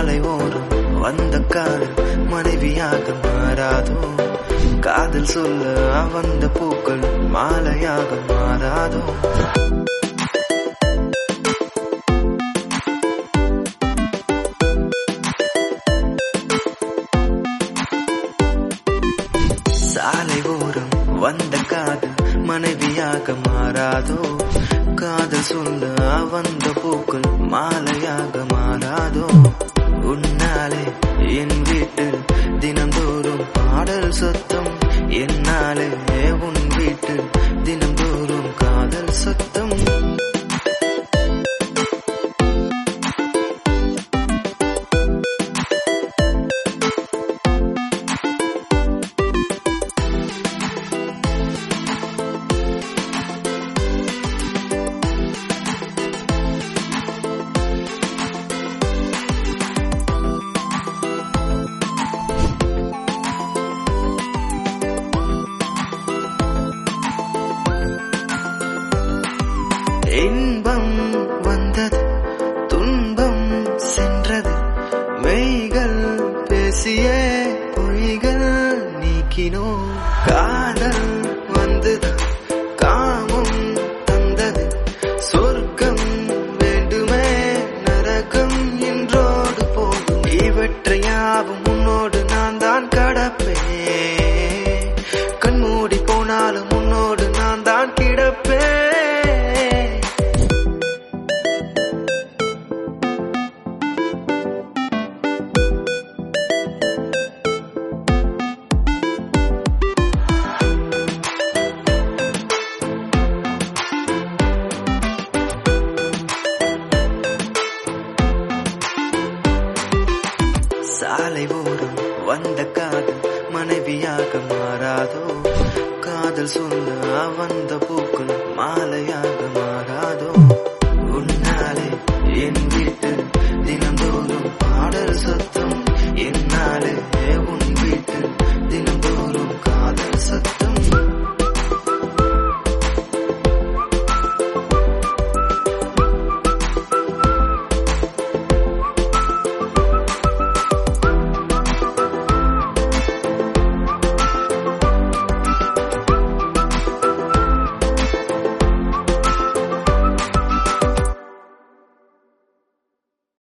சாலை ஓரம் வந்த காதல் மனைவியாக மாறாதோ காதல் சொல்ல வந்த பூக்கள் மாலையாக மாறாதோ சாலை ஓரம் வந்த காதல் மனைவியாக மாறாதோ காதல் சொல்ல வந்த பூக்கள் மாலையாக மாறாதோ உன்னாலே என் வீட்டில் தினந்தோறும் பாடல் சத்தம் என்னாலே உன் வீட்டில் தினந்தோறும் காதல் சத்தம் இன்பம் வந்தது துன்பம் சென்றது மெய்கள் பேசிய பொய்கள் நீக்கினோ காதல் வந்தது காமம் தந்தது சொர்க்கம் வேண்டுமே நரகம் என்றோடு போகும் இவற்றையாவும் உன்னோடு நான் தான் கடப்பேன் கண்மூடி போனாலும் உன்னோடு நான் தான் கிடப்பேன் சாலை ஓரம் வந்த காதல் மனைவியாக மாறாதோ காதல் சொல்ல வந்த பூக்கள் மாலையாக மாறாதோ உன்னாலே என்